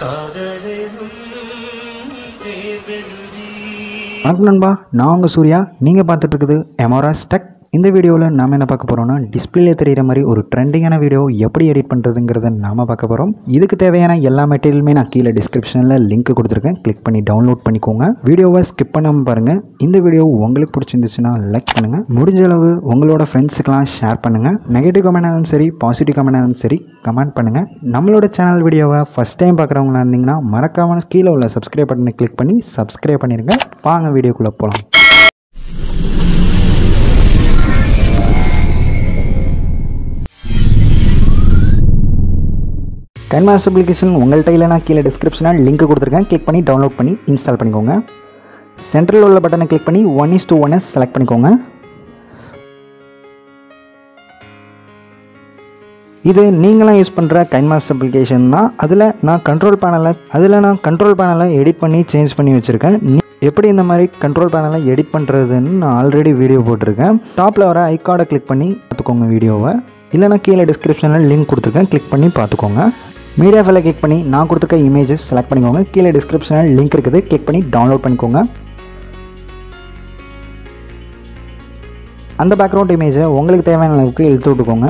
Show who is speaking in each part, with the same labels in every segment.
Speaker 1: காதலெனும் தேர்வெழுதி
Speaker 2: வணக்கம் நண்பா நான் உங்கள் சூர்யா நீங்கள் பார்த்துட்டு இருக்குது எமோராஸ் டெக் இந்த வீடியோவில் நாம் என்ன பார்க்க போகிறோம்னா டிஸ்பிளேல தெரிகிற மாதிரி ஒரு ட்ரெண்டிங்கான வீடியோ எப்படி எடிட் பண்ணுறதுங்கிறத நாம் பார்க்க போகிறோம் இதுக்கு தேவையான எல்லா மெட்டீரியலுமே நான் கீழே டிஸ்கிரிப்ஷனில் லிங்க் கொடுத்துருக்கேன் கிளிக் பண்ணி டவுன்லோட் பண்ணிக்கோங்க வீடியோவை ஸ்கிப் பண்ணாமல் பாருங்கள் இந்த வீடியோ உங்களுக்கு பிடிச்சிருந்துச்சுன்னா லைக் பண்ணுங்கள் முடிஞ்ச அளவு உங்களோட ஃப்ரெண்ட்ஸுக்கெல்லாம் ஷேர் பண்ணுங்கள் நெகட்டிவ் கமெண்ட் ஆனாலும் சரி பாசிட்டிவ் கமெண்ட் ஆனாலும் சரி கமெண்ட் பண்ணுங்கள் நம்மளோட சேனல் வீடியோவை ஃபஸ்ட் டைம் பார்க்குறவங்களா இருந்தீங்கன்னா மறக்காமல் கீழே உள்ள சப்ஸ்கிரைப் பட்டனை கிளிக் பண்ணி சப்ஸ்கிரைப் பண்ணிடுங்க வாங்க வீடியோக்குள்ளே போகலாம் கைன்மாஸ் அப்ளிகேஷன் உங்கள்கிட்ட இல்லைனா கீழே டிஸ்கிரிப்ஷனில் லிங்க் கொடுத்துருக்கேன் கிளிக் பண்ணி டவுன்லோட் பண்ணி இன்ஸ்டால் பண்ணிக்கோங்க சென்ட்ரல் உள்ள பட்டனை கிளிக் பண்ணி one is two one select பண்ணிக்கோங்க இது நீங்களாம் யூஸ் பண்ணுற கைன்மாஸ் அப்ளிகேஷன் தான் அதில் நான் கண்ட்ரோல் பேனலை அதில் நான் கண்ட்ரோல் பேனலை எடிட் பண்ணி சேஞ்ச் பண்ணி வச்சுருக்கேன் எப்படி இந்த மாதிரி கண்ட்ரோல் பேனலை எடிட் பண்ணுறதுன்னு நான் ஆல்ரெடி வீடியோ போட்டிருக்கேன் டாப்பில் வர ஐகார்டை கிளிக் பண்ணி பார்த்துக்கோங்க வீடியோவை இல்லைனா கீழே டிஸ்கிரிப்ஷனில் லிங்க் கொடுத்துருக்கேன் கிளிக் பண்ணி பார்த்துக்கோங்க மீடியா ஃபைலை கிளிக் பண்ணி நான் கொடுத்துருக்க இமேஜஸ் செலக்ட் பண்ணிக்கோங்க கீழே டிஸ்கிரிப்ஷனில் லிங்க் இருக்குது கிளிக் பண்ணி டவுன்லோட் பண்ணிக்கோங்க அந்த பேக்ரவுண்ட் இமேஜை உங்களுக்கு தேவையான அளவுக்கு இழுத்து விட்டுக்கோங்க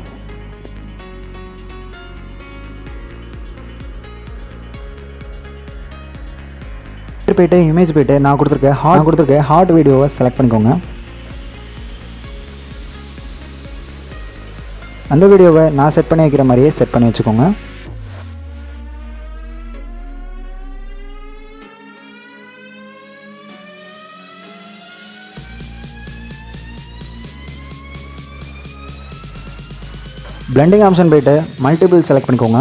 Speaker 2: போயிட்டு இமேஜ் போயிட்டு நான் கொடுத்துருக்க ஹார்ட் நான் கொடுத்துருக்க ஹார்ட் வீடியோவை செலக்ட் பண்ணிக்கோங்க அந்த வீடியோவை நான் செட் பண்ணி வைக்கிற மாதிரியே செட் பண்ணி வச்சுக்கோங்க பிளெண்டிங் ஆப்ஷன் போயிட்டு மல்டிபிள் செலக்ட் பண்ணிக்கோங்க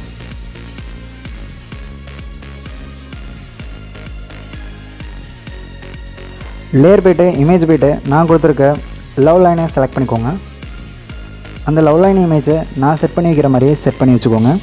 Speaker 2: லேயர் போயிட்டு இமேஜ் போயிட்டு நான் கொடுத்துருக்க லவ் லைனை செலக்ட் பண்ணிக்கோங்க அந்த லவ் லைன் இமேஜை நான் செட் பண்ணி வைக்கிற மாதிரியே செட் பண்ணி வச்சுக்கோங்க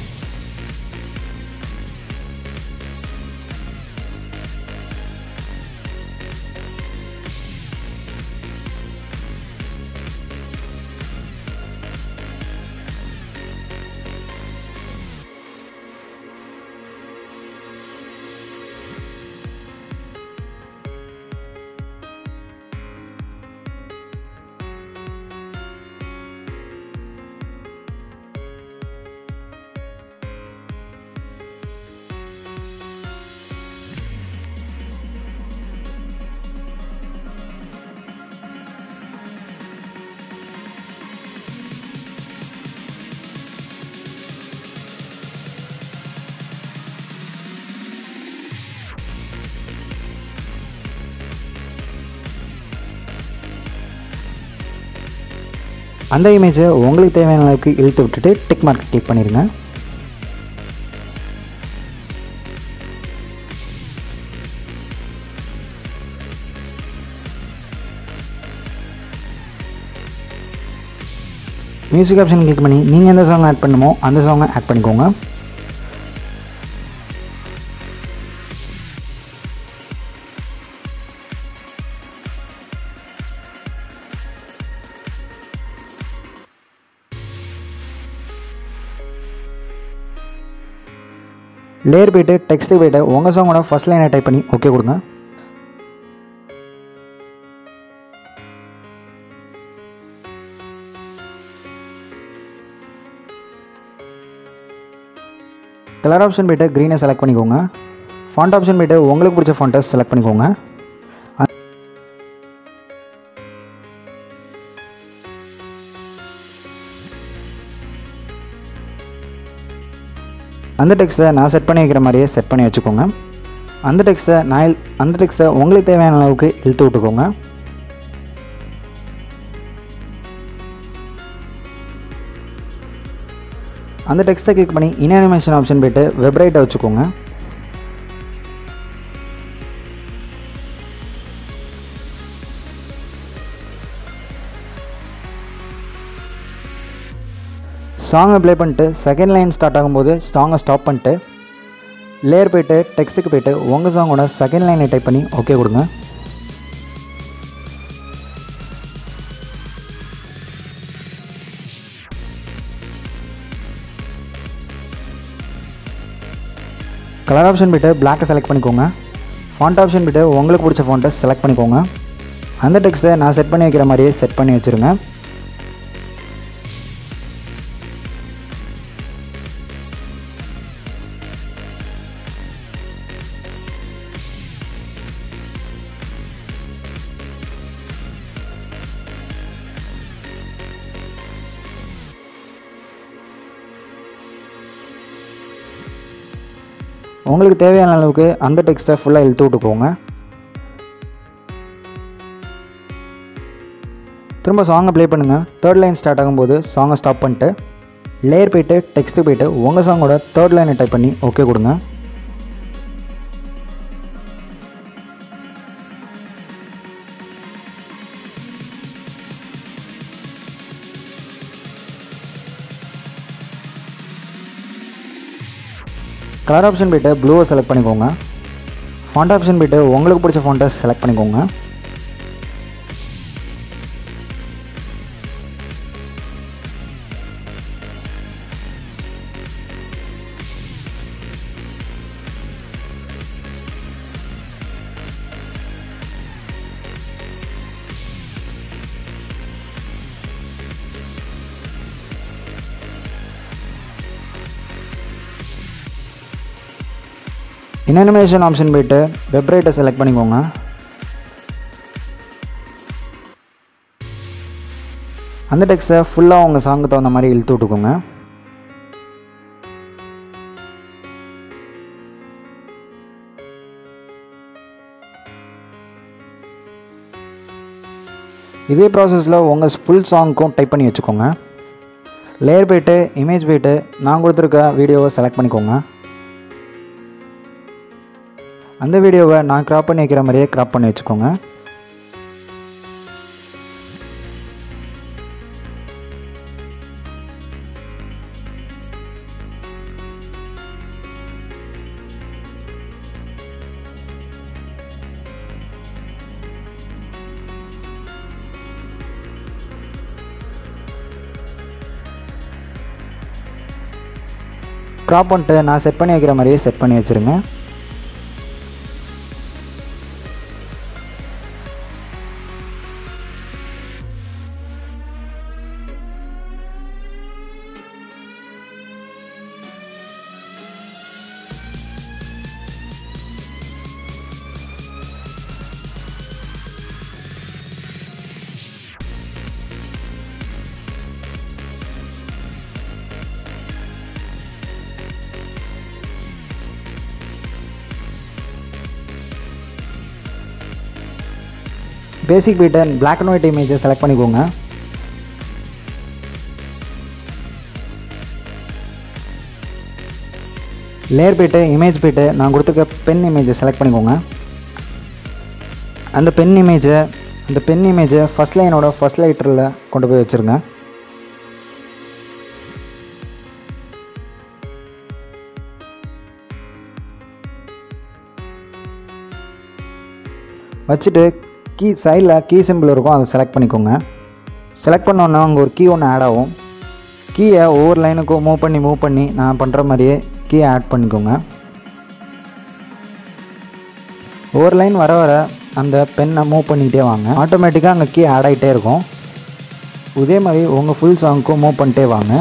Speaker 2: அந்த இமேஜை உங்களுக்கு தேவையான அளவுக்கு இழுத்து விட்டுட்டு டிக் மார்க் கிளிக் பண்ணிடுங்க மியூசிக் ஆப்ஷன் கிளிக் பண்ணி நீங்கள் எந்த சாங் ஆட் பண்ணுமோ அந்த சாங்கை ஆட் பண்ணிக்கோங்க லேயர் போயிட்டு டெக்ஸ்ட்டு போயிட்டு உங்கள் சாங்கோட ஃபஸ்ட் லைனை டைப் பண்ணி ஓகே கொடுங்க கலர் ஆப்ஷன் போயிட்டு க்ரீனை செலக்ட் பண்ணிக்கோங்க ஃபாண்ட் ஆப்ஷன் போயிட்டு உங்களுக்கு பிடிச்ச ஃபாண்ட்டை செலக்ட் பண்ணிக்கோங்க அந்த டெக்ஸ்ட்டை நான் செட் பண்ணி வைக்கிற மாதிரியே செட் பண்ணி வச்சுக்கோங்க அந்த டெக்ஸ்ட்டை நான் இழு- அந்த டெக்ஸ்ட்டை உங்களுக்கு தேவையான அளவுக்கு இழுத்து விட்டுக்கோங்க அந்த டெக்ஸ்ட்டை கிளிக் பண்ணி இன்அனிமேஷன் ஆப்ஷன் போயிட்டு வெப்ரைட்டை வச்சுக்கோங்க சாங்கை ப்ளே பண்ணிட்டு செகண்ட் லைன் ஸ்டார்ட் ஆகும்போது சாங்கை ஸ்டாப் பண்ணிட்டு லேயர் போயிட்டு டெக்ஸ்ட்டுக்கு போயிட்டு உங்கள் சாங்கோட செகண்ட் லைனை டைப் பண்ணி ஓகே கொடுங்க கலர் ஆப்ஷன் போய்ட்டு பிளாக்கை செலக்ட் பண்ணிக்கோங்க ஃபாண்ட் ஆப்ஷன் போய்ட்டு உங்களுக்கு பிடிச்ச ஃபாண்ட்டை செலக்ட் பண்ணிக்கோங்க அந்த டெக்ஸ்ட்டை நான் செட் பண்ணி வைக்கிற மாதிரியே செட் பண்ணி வச்சுருங்க உங்களுக்கு தேவையான அளவுக்கு அந்த டெக்ஸ்ட்டை ஃபுல்லாக இழுத்து விட்டுக்கோங்க திரும்ப சாங்கை ப்ளே பண்ணுங்கள் தேர்ட் லைன் ஸ்டார்ட் ஆகும்போது சாங்கை ஸ்டாப் பண்ணிட்டு லேயர் போயிட்டு டெக்ஸ்ட்டு போயிட்டு உங்கள் சாங்கோட தேர்ட் லைனை டைப் பண்ணி ஓகே கொடுங்க கலர் ஆப்ஷன் போய்ட்டு ப்ளூவை செலக்ட் பண்ணிக்கோங்க ஃபாண்ட் ஆப்ஷன் போய்ட்டு உங்களுக்கு பிடிச்ச ஃபாண்ட்டை செலக்ட் பண்ணிக்கோங்க இன்அனிமேஷன் ஆப்ஷன் போயிட்டு வெப்ரைட்டை செலக்ட் பண்ணிக்கோங்க அந்த டெக்ஸ்ட்டை ஃபுல்லாக உங்கள் சாங்குக்கு தகுந்த மாதிரி இழுத்து விட்டுக்கோங்க இதே ப்ராசஸில் உங்கள் ஃபுல் சாங்க்கும் டைப் பண்ணி வச்சுக்கோங்க லேயர் போயிட்டு இமேஜ் போயிட்டு நான் கொடுத்துருக்க வீடியோவை செலக்ட் பண்ணிக்கோங்க அந்த வீடியோவை நான் கிராப் பண்ணி வைக்கிற மாதிரியே கிராப் பண்ணி வச்சுக்கோங்க கிராப் பண்ணிட்டு நான் செட் பண்ணி வைக்கிற மாதிரியே செட் பண்ணி வச்சுருங்க பேசிக் போய்ட்டு பிளாக் அண்ட் ஒயிட் இமேஜை செலக்ட் பண்ணிக்கோங்க லேயர் போய்ட்டு இமேஜ் போய்ட்டு நான் கொடுத்துருக்க பென் இமேஜை செலக்ட் பண்ணிக்கோங்க அந்த பென் இமேஜை அந்த பென் இமேஜை ஃபஸ்ட் லைனோட ஃபஸ்ட் லைட்டரில் கொண்டு போய் வச்சுருங்க வச்சுட்டு கீ சைடில் கீ சிம்பிள் இருக்கும் அதை செலக்ட் பண்ணிக்கோங்க செலக்ட் பண்ணோன்னே அங்கே ஒரு கீ ஒன்று ஆட் ஆகும் கீயை ஒவ்வொரு லைனுக்கும் மூவ் பண்ணி மூவ் பண்ணி நான் பண்ணுற மாதிரியே கீயை ஆட் பண்ணிக்கோங்க ஒவ்வொரு லைன் வர வர அந்த பென்னை மூவ் பண்ணிக்கிட்டே வாங்க ஆட்டோமேட்டிக்காக அங்கே கீ ஆட் ஆகிட்டே இருக்கும் இதே மாதிரி உங்கள் ஃபுல் சாங்க்கும் மூவ் பண்ணிட்டே வாங்க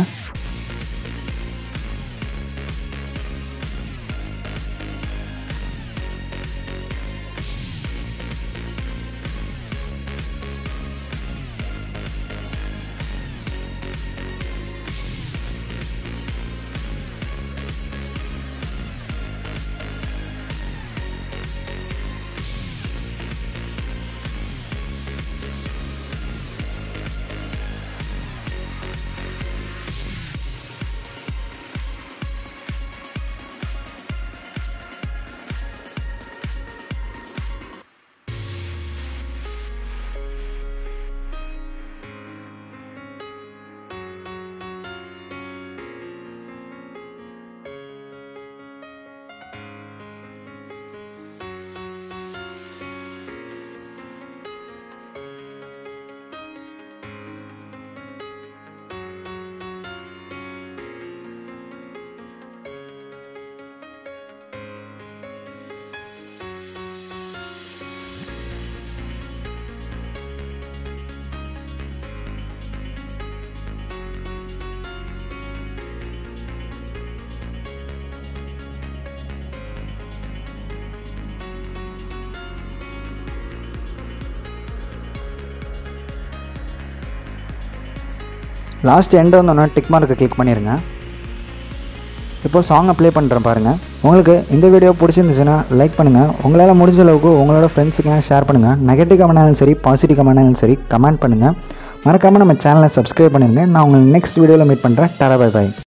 Speaker 2: லாஸ்ட் எண்ட் வந்தோன்னா டிக் மார்க்கை கிளிக் பண்ணிடுங்க இப்போ சாங்கை ப்ளே பண்ணுறேன் பாருங்கள் உங்களுக்கு இந்த வீடியோ பிடிச்சிருந்துச்சுன்னா லைக் பண்ணுங்கள் உங்களால் முடிஞ்ச அளவுக்கு உங்களோட ஃப்ரெண்ட்ஸுக்கெல்லாம் ஷேர் பண்ணுங்கள் நெகட்டிவ் கமெண்டாலும் சரி பாசிட்டிவ் கமெண்டாலும் சரி கமெண்ட் பண்ணுங்கள் மறக்காமல் நம்ம சேனலை சப்ஸ்கிரைப் பண்ணிடுங்க நான் உங்களை நெக்ஸ்ட் வீடியோவில் மீட் பண்ணுறேன் டரா பை பை